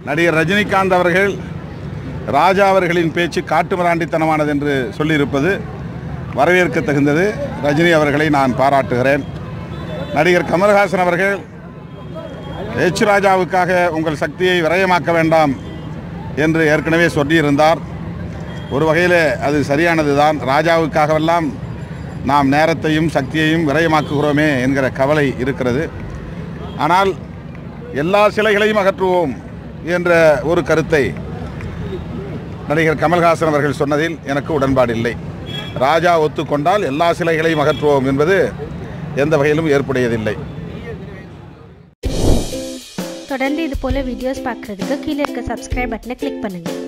நடிகர் ரஜினிகாந்த் அவர்கள் ராஜா அவர்களின் பேச்சு காட்டுமிராண்டித்தனமானது என்று சொல்லியிருப்பது வரவேற்க தகுந்தது ரஜினி அவர்களை நான் பாராட்டுகிறேன் நடிகர் கமல்ஹாசன் அவர்கள் எச் ராஜாவுக்காக உங்கள் சக்தியை விரயமாக்க வேண்டாம் என்று ஏற்கனவே சொல்லியிருந்தார் ஒரு வகையில் அது சரியானது தான் ராஜாவுக்காகவெல்லாம் நாம் நேரத்தையும் சக்தியையும் விரயமாக்குகிறோமே என்கிற கவலை இருக்கிறது ஆனால் எல்லா சிலைகளையும் அகற்றுவோம் என்ற ஒரு கருத்தை நடிகர் கமல்ஹாசன் அவர்கள் சொன்னதில் எனக்கு உடன்பாடு இல்லை ராஜா ஒத்துக்கொண்டால் எல்லா சிலைகளையும் அகற்றுவோம் என்பது எந்த வகையிலும் ஏற்புடையதில்லை தொடர்ந்து இது போல வீடியோஸ் பார்க்குறதுக்கு கீழே இருக்க சப்ஸ்கிரைப் பட்டனை கிளிக் பண்ணுங்கள்